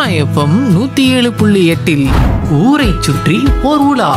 FM நூத்தி ஏழு புள்ளி எட்டில் ஊரை சுற்றி ஓர் உலா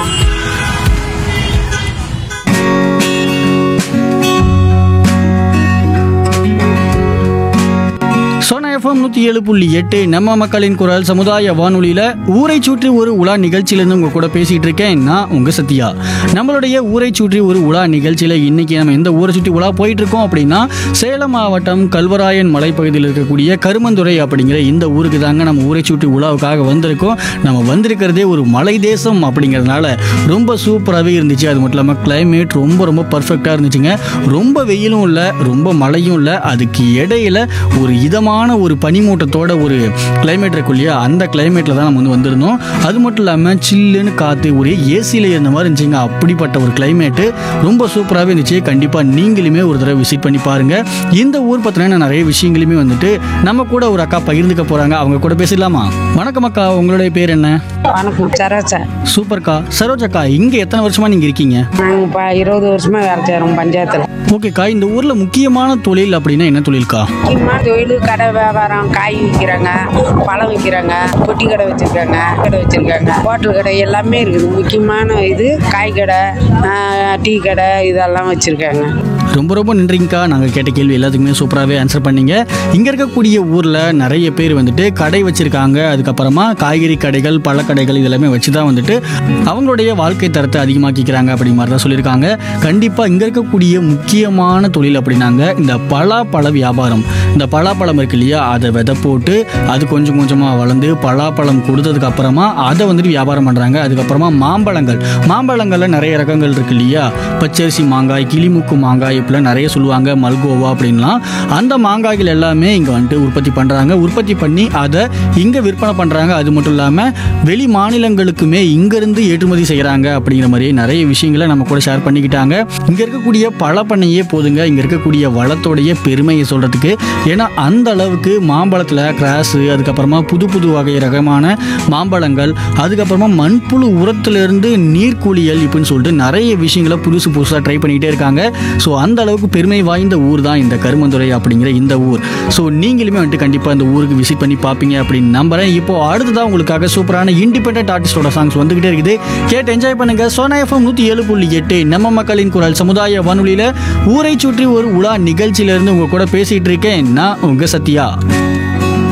சோனா எஃப்எம் நூற்றி ஏழு புள்ளி எட்டு நம்ம மக்களின் குரல் சமுதாய வானொலியில் ஊரை சுற்றி ஒரு உலா நிகழ்ச்சியிலேருந்து உங்கள் கூட பேசிகிட்டு இருக்கேன் நான் உங்கள் சத்யா நம்மளுடைய ஊரை சுற்றி ஒரு உலா நிகழ்ச்சியில் இன்றைக்கி நம்ம எந்த ஊரை சுற்றி உலா போயிட்டு இருக்கோம் அப்படின்னா சேலம் மாவட்டம் கல்வராயன் மலைப்பகுதியில் இருக்கக்கூடிய கருமந்துறை அப்படிங்கிற இந்த ஊருக்கு தாங்க நம்ம ஊரை சுற்றி உலாவுக்காக வந்திருக்கோம் நம்ம வந்திருக்கிறதே ஒரு மலை தேசம் அப்படிங்கிறதுனால ரொம்ப சூப்பராகவே இருந்துச்சு அது மட்டும் இல்லாமல் கிளைமேட் ரொம்ப ரொம்ப பர்ஃபெக்டாக இருந்துச்சுங்க ரொம்ப வெயிலும் இல்லை ரொம்ப மழையும் இல்லை அதுக்கு இடையில ஒரு இதமான ஒரு பனிமூட்டத்தோட ஒரு கிளைமேட் இருக்கு இல்லையா அந்த கிளைமேட்டில் தான் நம்ம வந்து வந்திருந்தோம் அது மட்டும் இல்லாமல் சில்லுன்னு காற்று ஒரு ஏசியில் இருந்த மாதிரி இருந்துச்சுங்க அப்படிப்பட்ட ஒரு கிளைமேட்டு ரொம்ப சூப்பராகவே இருந்துச்சு கண்டிப்பாக நீங்களுமே ஒரு தடவை விசிட் பண்ணி பாருங்கள் இந்த ஊர் பற்றின நிறைய விஷயங்களுமே வந்துட்டு நம்ம கூட ஒரு அக்கா பகிர்ந்துக்க போகிறாங்க அவங்க கூட பேசலாமா வணக்கம் அக்கா உங்களுடைய பேர் என்ன வணக்கம் சரோஜா சூப்பர்க்கா சரோஜாக்கா இங்கே எத்தனை வருஷமாக நீங்கள் இருக்கீங்க நாங்கள் இப்போ இருபது வருஷமா வேலை செய்கிறோம் பஞ்சாயத்தில் ஓகேக்கா இந்த ஊரில் முக்கியமான தொழில் அப்படின்னா என்ன தொழில்க்கா முக்கியமாக தொழில் கடை வியாபாரம் காய் விற்கிறாங்க பழம் விற்கிறாங்க பொட்டி கடை வச்சுருக்காங்க கடை வச்சுருக்காங்க ஹோட்டல் கடை எல்லாமே இருக்குது முக்கியமான இது காய் கடை ஆஹ், டீ கடை இதெல்லாம் வச்சுருக்காங்க ரொம்ப ரொம்ப நன்றிங்கக்கா நாங்கள் கேட்ட கேள்வி எல்லாத்துக்குமே சூப்பராகவே ஆன்சர் பண்ணீங்க இங்கே இருக்கக்கூடிய ஊரில் நிறைய பேர் வந்துட்டு கடை வச்சுருக்காங்க அதுக்கப்புறமா காய்கறி கடைகள் பழக்கடைகள் இதெல்லாமே வச்சு தான் வந்துட்டு அவங்களுடைய வாழ்க்கை தரத்தை அதிகமாக்கிக்கிறாங்க அப்படி மாதிரி தான் சொல்லியிருக்காங்க கண்டிப்பாக இங்கே இருக்கக்கூடிய முக்கியமான தொழில் அப்படின்னாங்க இந்த பலாப்பழ வியாபாரம் இந்த பலாப்பழம் இருக்கு இல்லையா அதை விதை போட்டு அது கொஞ்சம் கொஞ்சமாக வளர்ந்து பலாப்பழம் கொடுத்ததுக்கு அப்புறமா அதை வந்துட்டு வியாபாரம் பண்ணுறாங்க அதுக்கப்புறமா மாம்பழங்கள் மாம்பழங்களில் நிறைய ரகங்கள் இருக்கு இல்லையா பச்சரிசி மாங்காய் கிளிமுக்கு மாங்காய் இப்படிலாம் நிறைய சொல்லுவாங்க மல்கோவா அப்படின்லாம் அந்த மாங்காய்கள் எல்லாமே இங்கே வந்துட்டு உற்பத்தி பண்ணுறாங்க உற்பத்தி பண்ணி அதை இங்கே விற்பனை பண்ணுறாங்க அது மட்டும் இல்லாமல் வெளி மாநிலங்களுக்குமே இங்கேருந்து ஏற்றுமதி செய்கிறாங்க அப்படிங்கிற மாதிரி நிறைய விஷயங்களை நம்ம கூட ஷேர் பண்ணிக்கிட்டாங்க இங்கே இருக்கக்கூடிய பழப்பண்ணையே போதுங்க இங்கே இருக்கக்கூடிய வளத்தோடைய பெருமையை சொல்கிறதுக்கு ஏன்னா அந்த அளவுக்கு மாம்பழத்தில் கிராஸு அதுக்கப்புறமா புது புது வகை ரகமான மாம்பழங்கள் அதுக்கப்புறமா மண்புழு உரத்திலிருந்து நீர்க்குளியல் இப்படின்னு சொல்லிட்டு நிறைய விஷயங்களை புதுசு புதுசாக ட்ரை பண்ணிக்கிட்டே இருக்காங்க ஸோ அந்த அளவுக்கு பெருமை வாய்ந்த ஊர் தான் இந்த கருமந்துறை அப்படிங்கிற இந்த ஊர் ஸோ நீங்களுமே வந்துட்டு கண்டிப்பாக இந்த ஊருக்கு விசிட் பண்ணி பார்ப்பீங்க அப்படின்னு நம்புறேன் இப்போ அடுத்ததான் உங்களுக்காக சூப்பரான இண்டிபெண்டன்ட் ஆர்டிஸ்டோட சாங்ஸ் வந்துகிட்டே இருக்குது கேட்டு என்ஜாய் பண்ணுங்க சோனா எஃப்எம் நூற்றி ஏழு புள்ளி எட்டு நம்ம மக்களின் குரல் சமுதாய வானொலியில் ஊரை சுற்றி ஒரு உலா நிகழ்ச்சியிலேருந்து உங்க கூட பேசிகிட்டு இருக்கேன் நான் உங்கள் சத்யா